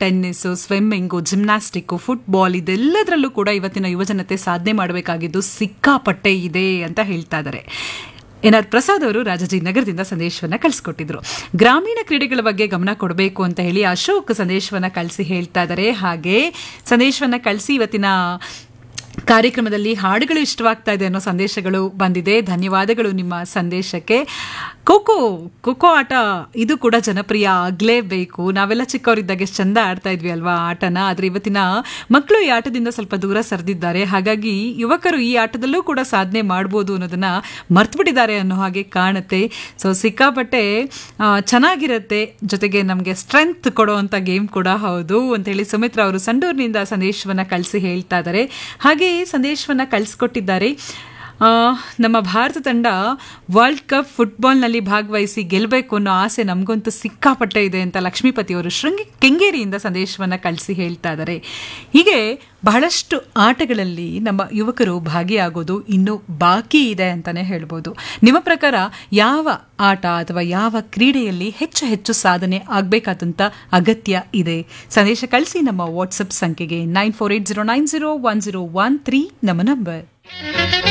tennis swimming gymnastic football ಇದೆಲ್ಲದರಲ್ಲೂ ಕೂಡ ಇವತ್ತಿನ ಯುವಜನತೆ ಸಾಧನೆ ಮಾಡಬೇಕಾಗಿದ್ದು ಸಿಕ್ಕಾಪಟ್ಟೆ ಇದೆ ಅಂತ ಹೇಳ್ತಾ ಇದ್ದಾರೆ ಎನ್ ಆರ್ ಪ್ರಸಾದ್ ಅವರು ರಾಜಾಜಿನಗರದಿಂದ ಸಂದೇಶವನ್ನ ಕಳಿಸ್ಕೊಟ್ಟಿದ್ರು ಗ್ರಾಮೀಣ ಕ್ರೀಡೆಗಳ ಬಗ್ಗೆ ಗಮನ ಕೊಡಬೇಕು ಅಂತ ಹೇಳಿ ಅಶೋಕ್ ಸಂದೇಶವನ್ನ ಕಳಿಸಿ ಹೇಳ್ತಾ ಇದ್ದಾರೆ ಹಾಗೆ ಸಂದೇಶವನ್ನ ಕಳಿಸಿ ಇವತ್ತಿನ ಕಾರ್ಯಕ್ರಮದಲ್ಲಿ ಹಾಡುಗಳು ಇಷ್ಟವಾಗ್ತಾ ಇದೆ ಅನ್ನೋ ಸಂದೇಶಗಳು ಬಂದಿದೆ ಧನ್ಯವಾದಗಳು ನಿಮ್ಮ ಸಂದೇಶಕ್ಕೆ ಖೋಖೋ ಖೋಖೋ ಆಟ ಇದು ಕೂಡ ಜನಪ್ರಿಯ ಆಗಲೇಬೇಕು ನಾವೆಲ್ಲ ಚಿಕ್ಕವರಿದ್ದಾಗ ಎಷ್ಟು ಚಂದ ಆಡ್ತಾ ಇದ್ವಿ ಅಲ್ವಾ ಆಟನ ಆದರೆ ಇವತ್ತಿನ ಮಕ್ಕಳು ಈ ಆಟದಿಂದ ಸ್ವಲ್ಪ ದೂರ ಸರಿದಿದ್ದಾರೆ ಹಾಗಾಗಿ ಯುವಕರು ಈ ಆಟದಲ್ಲೂ ಕೂಡ ಸಾಧನೆ ಮಾಡ್ಬೋದು ಅನ್ನೋದನ್ನ ಮರ್ತ್ಬಿಟ್ಟಿದ್ದಾರೆ ಅನ್ನೋ ಹಾಗೆ ಕಾಣುತ್ತೆ ಸೊ ಸಿಕ್ಕಾಪಟ್ಟೆ ಆ, ಚೆನ್ನಾಗಿರುತ್ತೆ ಜೊತೆಗೆ ನಮಗೆ ಸ್ಟ್ರೆಂತ್ ಕೊಡುವಂಥ ಗೇಮ್ ಕೂಡ ಹೌದು ಅಂತೇಳಿ ಸುಮಿತ್ರ ಅವರು ಸಂಡೂರಿನಿಂದ ಸಂದೇಶವನ್ನ ಕಳಿಸಿ ಹೇಳ್ತಾ ಇದ್ದಾರೆ ಹಾಗೆ ಸಂದೇಶವನ್ನ ಕಳಿಸ್ಕೊಟ್ಟಿದ್ದಾರೆ ಆ, ನಮ್ಮ ಭಾರತ ತಂಡ ವರ್ಲ್ಡ್ ಕಪ್ ಫುಟ್ಬಾಲ್ನಲ್ಲಿ ಭಾಗವಹಿಸಿ ಗೆಲ್ಲಬೇಕು ಅನ್ನೋ ಆಸೆ ನಮಗಂತೂ ಸಿಕ್ಕಾಪಟ್ಟೆ ಇದೆ ಅಂತ ಲಕ್ಷ್ಮೀಪತಿ ಅವರು ಶೃಂಗಿ ಕೆಂಗೇರಿಯಿಂದ ಸಂದೇಶವನ್ನ ಕಳಿಸಿ ಹೇಳ್ತಾ ಇದ್ದಾರೆ ಹೀಗೆ ಬಹಳಷ್ಟು ಆಟಗಳಲ್ಲಿ ನಮ್ಮ ಯುವಕರು ಭಾಗಿಯಾಗೋದು ಇನ್ನೂ ಬಾಕಿ ಇದೆ ಅಂತಾನೆ ಹೇಳ್ಬೋದು ನಿಮ್ಮ ಪ್ರಕಾರ ಯಾವ ಆಟ ಅಥವಾ ಯಾವ ಕ್ರೀಡೆಯಲ್ಲಿ ಹೆಚ್ಚು ಹೆಚ್ಚು ಸಾಧನೆ ಆಗಬೇಕಾದಂಥ ಅಗತ್ಯ ಇದೆ ಸಂದೇಶ ಕಳಿಸಿ ನಮ್ಮ ವಾಟ್ಸಪ್ ಸಂಖ್ಯೆಗೆ nine four eight zero nine zero one zero one three ನಮ್ಮ ನಂಬರ್